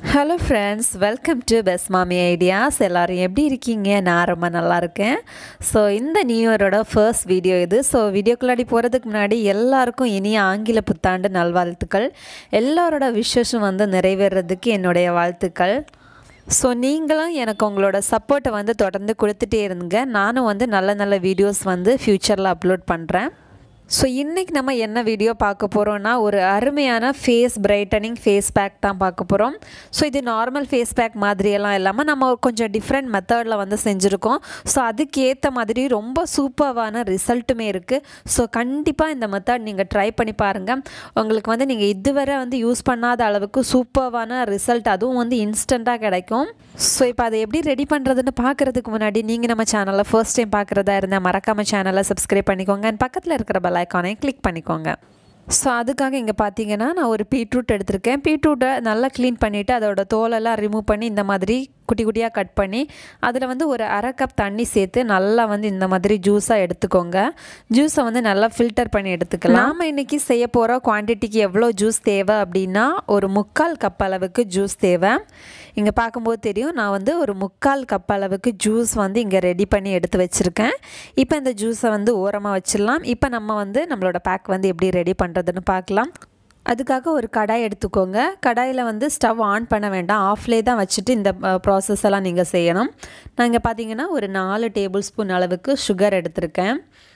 hello friends welcome to best Mami ideas எல்லோரும் எப்படி இருக்கீங்க நான் ரொம்ப நல்லா இருக்கேன் ஸோ இந்த நியூ இயரோட ஃபர்ஸ்ட் வீடியோ இது ஸோ வீடியோக்குள்ளாடி போகிறதுக்கு முன்னாடி எல்லாருக்கும் இனிய ஆங்கில புத்தாண்டு நல்வாழ்த்துக்கள் எல்லாரோட விஷஸும் வந்து நிறைவேறதுக்கு என்னுடைய வாழ்த்துக்கள் ஸோ நீங்களும் எனக்கு உங்களோட சப்போர்ட்டை வந்து தொடர்ந்து கொடுத்துட்டே இருங்க நானும் வந்து நல்ல நல்ல வீடியோஸ் வந்து ஃப்யூச்சரில் அப்லோட் பண்ணுறேன் ஸோ இன்றைக்கி நம்ம என்ன வீடியோ பார்க்க போகிறோன்னா ஒரு அருமையான ஃபேஸ் பிரைட்டனிங் ஃபேஸ் பேக் தான் பார்க்க போகிறோம் ஸோ இது நார்மல் ஃபேஸ் பேக் மாதிரியெல்லாம் இல்லாமல் நம்ம கொஞ்சம் டிஃப்ரெண்ட் மெத்தடில் வந்து செஞ்சுருக்கோம் ஸோ அதுக்கு ஏற்ற மாதிரி ரொம்ப சூப்பர்வான ரிசல்ட்டுமே இருக்குது ஸோ கண்டிப்பாக இந்த மெத்தட் நீங்கள் ட்ரை பண்ணி பாருங்கள் உங்களுக்கு வந்து நீங்கள் இதுவரை வந்து யூஸ் பண்ணாத அளவுக்கு சூப்பர்வான ரிசல்ட் அதுவும் வந்து இன்ஸ்டண்ட்டாக கிடைக்கும் ஸோ இப்போ அதை எப்படி ரெடி பண்ணுறதுன்னு பார்க்குறதுக்கு முன்னாடி நீங்கள் நம்ம சேனலில் ஃபர்ஸ்ட் டைம் பார்க்குறதா இருந்தால் மறக்காமல் சேனலை சப்ஸ்கிரைப் பண்ணிக்கோங்க அண்ட் பக்கத்தில் இருக்கிற பெல் ஐக்கானை கிளிக் பண்ணிக்கோங்க ஸோ அதுக்காக இங்கே பார்த்தீங்கன்னா நான் ஒரு பீட்ரூட் எடுத்திருக்கேன் பீட்ரூட்டை நல்லா க்ளீன் பண்ணிவிட்டு அதோட தோலெல்லாம் ரிமூவ் பண்ணி இந்த மாதிரி குட்டி குட்டியாக கட் பண்ணி அதில் வந்து ஒரு அரை கப் தண்ணி சேர்த்து நல்லா வந்து இந்த மாதிரி ஜூஸாக எடுத்துக்கோங்க ஜூஸை வந்து நல்லா ஃபில்டர் பண்ணி எடுத்துக்கலாம் நாம் இன்றைக்கி செய்ய போகிற குவான்டிட்டிக்கு எவ்வளோ ஜூஸ் தேவை அப்படின்னா ஒரு முக்கால் கப் அளவுக்கு ஜூஸ் தேவை இங்கே பார்க்கும்போது தெரியும் நான் வந்து ஒரு முக்கால் கப் அளவுக்கு ஜூஸ் வந்து இங்கே ரெடி பண்ணி எடுத்து வச்சுருக்கேன் இப்போ இந்த ஜூஸை வந்து ஓரமாக வச்சிடலாம் இப்போ நம்ம வந்து நம்மளோட பேக் வந்து எப்படி ரெடி பண்ணுறதுன்னு பார்க்கலாம் அதுக்காக ஒரு கடாய் எடுத்துக்கோங்க கடாயில் வந்து ஸ்டவ் ஆன் பண்ண வேண்டாம் ஆஃப்லே தான் வச்சுட்டு இந்த ப்ராசஸ் எல்லாம் நீங்கள் செய்யணும் நான் இங்கே பார்த்தீங்கன்னா ஒரு நாலு டேபிள் ஸ்பூன் அளவுக்கு சுகர் எடுத்திருக்கேன்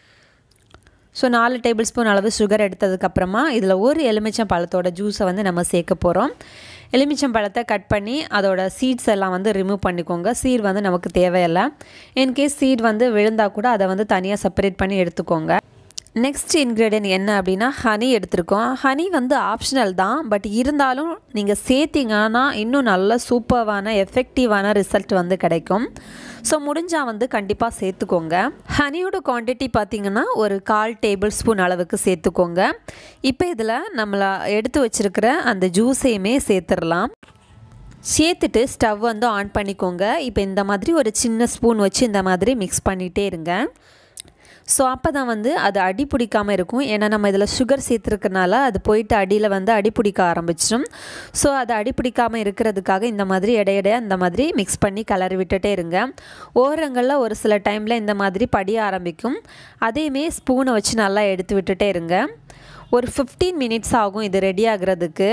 ஸோ நாலு டேபிள் ஸ்பூன் அளவு சுகர் எடுத்ததுக்கப்புறமா இதில் ஒரு எலுமிச்சம் பழத்தோட ஜூஸை வந்து நம்ம சேர்க்க போகிறோம் எலுமிச்சம் பழத்தை கட் பண்ணி அதோட சீட்ஸ் எல்லாம் வந்து ரிமூவ் பண்ணிக்கோங்க சீட் வந்து நமக்கு தேவையில்லை இன்கேஸ் சீட் வந்து விழுந்தால் கூட அதை வந்து தனியாக செப்பரேட் பண்ணி எடுத்துக்கோங்க நெக்ஸ்ட் இன்க்ரீடியன்ட் என்ன அப்படின்னா ஹனி எடுத்திருக்கோம் ஹனி வந்து ஆப்ஷனல் தான் பட் இருந்தாலும் நீங்கள் சேர்த்திங்கன்னா இன்னும் நல்ல சூப்பர்வான எஃபெக்டிவான ரிசல்ட் வந்து கிடைக்கும் ஸோ முடிஞ்சால் வந்து கண்டிப்பாக சேர்த்துக்கோங்க ஹனியோட குவான்டிட்டி பார்த்திங்கன்னா ஒரு கால் டேபிள் ஸ்பூன் அளவுக்கு சேர்த்துக்கோங்க இப்போ இதில் நம்மளை எடுத்து வச்சுருக்கிற அந்த ஜூஸையுமே சேர்த்துடலாம் சேர்த்துட்டு ஸ்டவ் வந்து ஆன் பண்ணிக்கோங்க இப்போ இந்த மாதிரி ஒரு சின்ன ஸ்பூன் வச்சு இந்த மாதிரி மிக்ஸ் பண்ணிகிட்டே இருங்க ஸோ அப்போ தான் வந்து அது அடி பிடிக்காமல் இருக்கும் ஏன்னா நம்ம இதில் சுகர் சேர்த்துருக்கனால அது போயிட்டு அடியில் வந்து அடி பிடிக்க ஆரம்பிச்சிடும் ஸோ அது அடி பிடிக்காமல் இருக்கிறதுக்காக இந்த மாதிரி இடையிடைய இந்த மாதிரி மிக்ஸ் பண்ணி கலரி விட்டுட்டே இருங்க ஓரங்களில் ஒரு சில டைமில் இந்த மாதிரி படிய ஆரம்பிக்கும் அதையுமே ஸ்பூனை வச்சு நல்லா எடுத்து விட்டுட்டே இருங்க ஒரு ஃபிஃப்டீன் மினிட்ஸ் ஆகும் இது ரெடி ஆகிறதுக்கு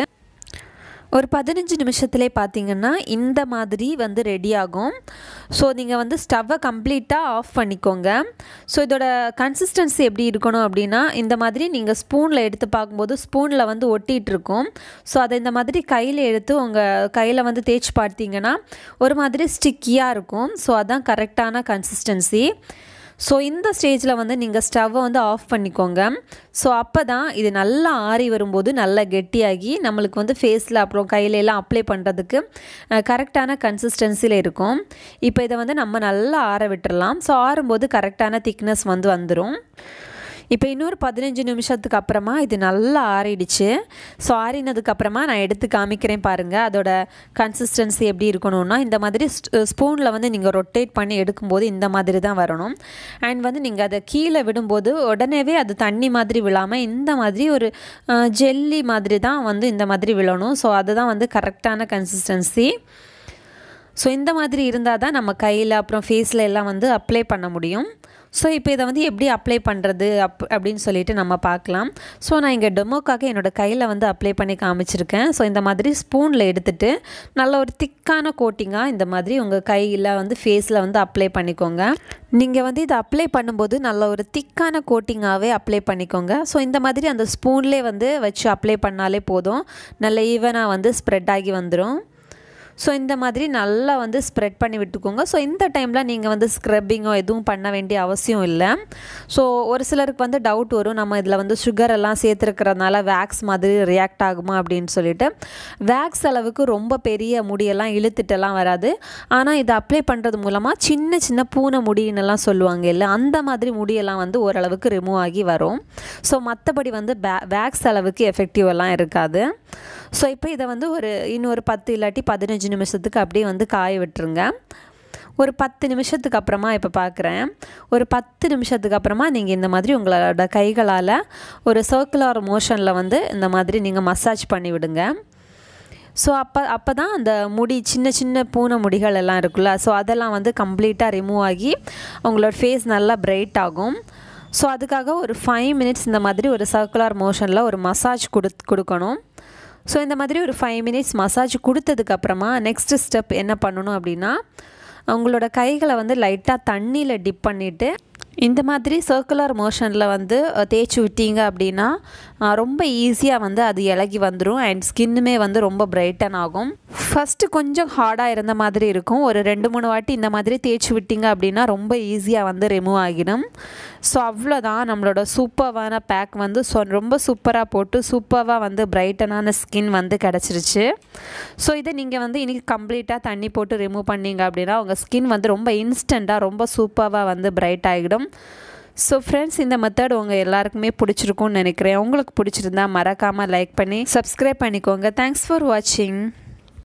ஒரு பதினஞ்சு நிமிஷத்துலேயே பார்த்தீங்கன்னா இந்த மாதிரி வந்து ரெடி ஆகும் ஸோ நீங்கள் வந்து ஸ்டவ்வை கம்ப்ளீட்டாக ஆஃப் பண்ணிக்கோங்க ஸோ இதோட கன்சிஸ்டன்சி எப்படி இருக்கணும் அப்படின்னா இந்த மாதிரி நீங்கள் ஸ்பூனில் எடுத்து பார்க்கும்போது ஸ்பூனில் வந்து ஒட்டிகிட்டு இருக்கும் ஸோ அதை இந்த மாதிரி கையில் எடுத்து உங்கள் கையில் வந்து தேய்ச்சி பார்த்தீங்கன்னா ஒரு மாதிரி ஸ்டிக்கியாக இருக்கும் ஸோ அதான் கரெக்டான கன்சிஸ்டன்சி ஸோ இந்த ஸ்டேஜில் வந்து நீங்கள் ஸ்டவ்வை வந்து ஆஃப் பண்ணிக்கோங்க ஸோ அப்போ தான் இது நல்லா ஆறி வரும்போது நல்லா கெட்டியாகி நம்மளுக்கு வந்து ஃபேஸில் அப்புறம் கையிலெல்லாம் அப்ளை பண்ணுறதுக்கு கரெக்டான கன்சிஸ்டன்சியில் இருக்கும் இப்போ இதை வந்து நம்ம நல்லா ஆற விட்டுறலாம் ஸோ ஆறும்போது கரெக்டான திக்னஸ் வந்து வந்துடும் இப்போ இன்னொரு பதினஞ்சு நிமிஷத்துக்கு அப்புறமா இது நல்லா ஆறிடுச்சு ஸோ ஆறினதுக்கப்புறமா நான் எடுத்து காமிக்கிறேன் பாருங்கள் அதோட கன்சிஸ்டன்சி எப்படி இருக்கணும்னா இந்த மாதிரி ஸ்பூனில் வந்து நீங்கள் ரொட்டேட் பண்ணி எடுக்கும்போது இந்த மாதிரி தான் வரணும் அண்ட் வந்து நீங்கள் அதை கீழே விடும்போது உடனேவே அது தண்ணி மாதிரி விழாமல் இந்த மாதிரி ஒரு ஜெல்லி மாதிரி தான் வந்து இந்த மாதிரி விழணும் ஸோ அதுதான் வந்து கரெக்டான கன்சிஸ்டன்சி ஸோ இந்த மாதிரி இருந்தால் தான் நம்ம கையில் அப்புறம் ஃபேஸில் எல்லாம் வந்து அப்ளை பண்ண முடியும் ஸோ இப்போ இதை வந்து எப்படி அப்ளை பண்ணுறது அப் அப்படின்னு சொல்லிட்டு நம்ம பார்க்கலாம் ஸோ நான் இங்கே டெமோக்காக என்னோடய கையில் வந்து அப்ளை பண்ணி காமிச்சிருக்கேன் ஸோ இந்த மாதிரி ஸ்பூனில் எடுத்துகிட்டு நல்ல ஒரு திக்கான கோட்டிங்காக இந்த மாதிரி உங்கள் கையில் வந்து ஃபேஸில் வந்து அப்ளை பண்ணிக்கோங்க நீங்கள் வந்து இதை அப்ளை பண்ணும்போது நல்ல ஒரு திக்கான கோட்டிங்காகவே அப்ளை பண்ணிக்கோங்க ஸோ இந்த மாதிரி அந்த ஸ்பூன்லேயே வந்து வச்சு அப்ளை பண்ணாலே போதும் நல்ல ஈவனாக வந்து ஸ்ப்ரெட் ஆகி வந்துடும் ஸோ இந்த மாதிரி நல்லா வந்து ஸ்ப்ரெட் பண்ணி விட்டுக்கோங்க ஸோ இந்த டைமில் நீங்கள் வந்து ஸ்க்ரப்பிங்கோ எதுவும் பண்ண வேண்டிய அவசியம் இல்லை ஸோ ஒரு சிலருக்கு வந்து டவுட் வரும் நம்ம இதில் வந்து சுகர் எல்லாம் சேர்த்துருக்கிறதுனால வேக்ஸ் மாதிரி ரியாக்ட் ஆகுமா அப்படின்னு சொல்லிட்டு வேக்ஸ் அளவுக்கு ரொம்ப பெரிய முடியெல்லாம் இழுத்துட்டெல்லாம் வராது ஆனால் இதை அப்ளை பண்ணுறது மூலமாக சின்ன சின்ன பூனை முடின்னெல்லாம் சொல்லுவாங்க இல்லை அந்த மாதிரி முடியெல்லாம் வந்து ஓரளவுக்கு ரிமூவ் ஆகி வரும் ஸோ மற்றபடி வந்து வேக்ஸ் அளவுக்கு எஃபெக்டிவ் எல்லாம் இருக்காது ஸோ இப்போ இதை வந்து ஒரு இன்னொரு பத்து இல்லாட்டி பதினஞ்சு நிமிஷத்துக்கு அப்படியே வந்து காய விட்டுருங்க ஒரு பத்து நிமிஷத்துக்கு அப்புறமா இப்போ பார்க்குறேன் ஒரு பத்து நிமிஷத்துக்கு அப்புறமா நீங்கள் இந்த மாதிரி உங்களோட கைகளால் ஒரு சர்க்குலர் மோஷனில் வந்து இந்த மாதிரி நீங்கள் மசாஜ் பண்ணி விடுங்க ஸோ அப்போ அப்போ தான் அந்த முடி சின்ன சின்ன பூனை முடிகள் எல்லாம் இருக்குல்ல ஸோ அதெல்லாம் வந்து கம்ப்ளீட்டாக ரிமூவ் ஆகி அவங்களோட ஃபேஸ் நல்லா பிரைட் ஆகும் ஸோ அதுக்காக ஒரு ஃபைவ் மினிட்ஸ் இந்த மாதிரி ஒரு சர்க்குலர் மோஷனில் ஒரு மசாஜ் கொடு கொடுக்கணும் ஸோ இந்த மாதிரி ஒரு ஃபைவ் மினிட்ஸ் மசாஜ் கொடுத்ததுக்கப்புறமா நெக்ஸ்ட் ஸ்டெப் என்ன பண்ணணும் அப்படின்னா அவங்களோட கைகளை வந்து லைட்டாக தண்ணியில் டிப் பண்ணிவிட்டு இந்த மாதிரி சர்க்குலர் மோஷனில் வந்து தேய்ச்சி விட்டீங்க அப்படின்னா ரொம்ப ஈஸியாக வந்து அது இலகி வந்துடும் அண்ட் ஸ்கின்னுமே வந்து ரொம்ப பிரைட்டன் ஆகும் ஃபஸ்ட்டு கொஞ்சம் ஹார்டாக இருந்த மாதிரி இருக்கும் ஒரு ரெண்டு மூணு வாட்டி இந்த மாதிரி தேய்ச்சி விட்டீங்க அப்படின்னா ரொம்ப ஈஸியாக வந்து ரிமூவ் ஆகிடும் ஸோ அவ்வளோதான் நம்மளோட சூப்பர்வான பேக் வந்து ஸோ ரொம்ப சூப்பராக போட்டு சூப்பராக வந்து பிரைட்டனான ஸ்கின் வந்து கிடச்சிருச்சு ஸோ இதை நீங்கள் வந்து இன்றைக்கி கம்ப்ளீட்டாக தண்ணி போட்டு ரிமூவ் பண்ணீங்க அப்படின்னா உங்கள் ஸ்கின் வந்து ரொம்ப இன்ஸ்டண்ட்டாக ரொம்ப சூப்பராக வந்து பிரைட் ஆகிடும் ஸோ ஃப்ரெண்ட்ஸ் இந்த மெத்தட் உங்கள் எல்லாருக்குமே பிடிச்சிருக்கும்னு நினைக்கிறேன் உங்களுக்கு பிடிச்சிருந்தா மறக்காமல் லைக் பண்ணி சப்ஸ்கிரைப் பண்ணிக்கோங்க தேங்க்ஸ் ஃபார் வாட்சிங்